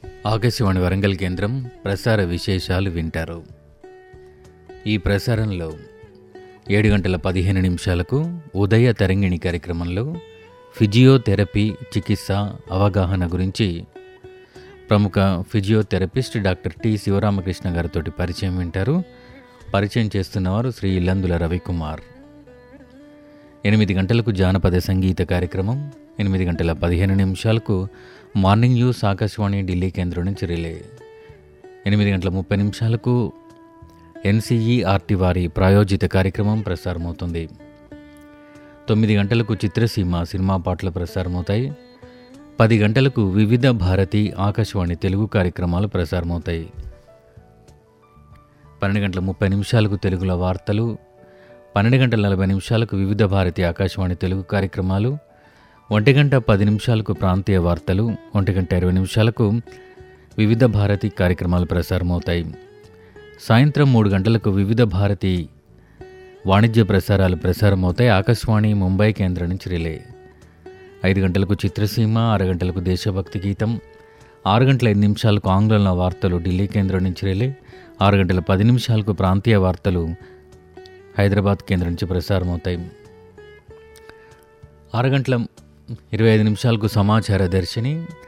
ఆకాశవాణి వరంగల్ కేంద్రం ప్రసార విశేషాలు వింటారు ఈ ప్రసారంలో ఏడు గంటల పదిహేను నిమిషాలకు ఉదయ తరంగిణి కార్యక్రమంలో ఫిజియోథెరపీ చికిత్స అవగాహన గురించి ప్రముఖ ఫిజియోథెరపిస్ట్ డాక్టర్ టి శివరామకృష్ణ గారితో పరిచయం వింటారు పరిచయం చేస్తున్నవారు శ్రీ ఇల్లందుల రవికుమార్ ఎనిమిది గంటలకు జానపద సంగీత కార్యక్రమం ఎనిమిది గంటల పదిహేను నిమిషాలకు మార్నింగ్ న్యూస్ ఆకాశవాణి ఢిల్లీ కేంద్రం నుంచి రిలే ఎనిమిది గంటల ముప్పై నిమిషాలకు ఎన్సీఈఆర్టీ వారి ప్రాయోజిత కార్యక్రమం ప్రసారమవుతుంది తొమ్మిది గంటలకు చిత్రసీమ సినిమా పాటలు ప్రసారమవుతాయి పది గంటలకు వివిధ భారతి ఆకాశవాణి తెలుగు కార్యక్రమాలు ప్రసారమవుతాయి పన్నెండు గంటల ముప్పై నిమిషాలకు తెలుగులో వార్తలు పన్నెండు గంటల నలభై నిమిషాలకు వివిధ భారతి ఆకాశవాణి తెలుగు కార్యక్రమాలు ఒంటి గంట పది నిమిషాలకు ప్రాంతీయ వార్తలు ఒంటి గంట ఇరవై నిమిషాలకు వివిధ భారతి కార్యక్రమాలు ప్రసారమవుతాయి సాయంత్రం మూడు గంటలకు వివిధ భారతి వాణిజ్య ప్రసారాలు ప్రసారమవుతాయి ఆకాశవాణి ముంబై కేంద్రం నుంచి రిలే ఐదు గంటలకు చిత్రసీమ ఆరు గంటలకు దేశభక్తి గీతం ఆరు గంటల ఐదు నిమిషాలకు ఆంగ్లంలో వార్తలు ఢిల్లీ కేంద్రం నుంచి రిలే ఆరు గంటల పది నిమిషాలకు ప్రాంతీయ వార్తలు హైదరాబాద్ కేంద్రం నుంచి ప్రసారమవుతాయి ఆరు గంటల ఇరవై ఐదు నిమిషాలకు సమాచార దర్శిని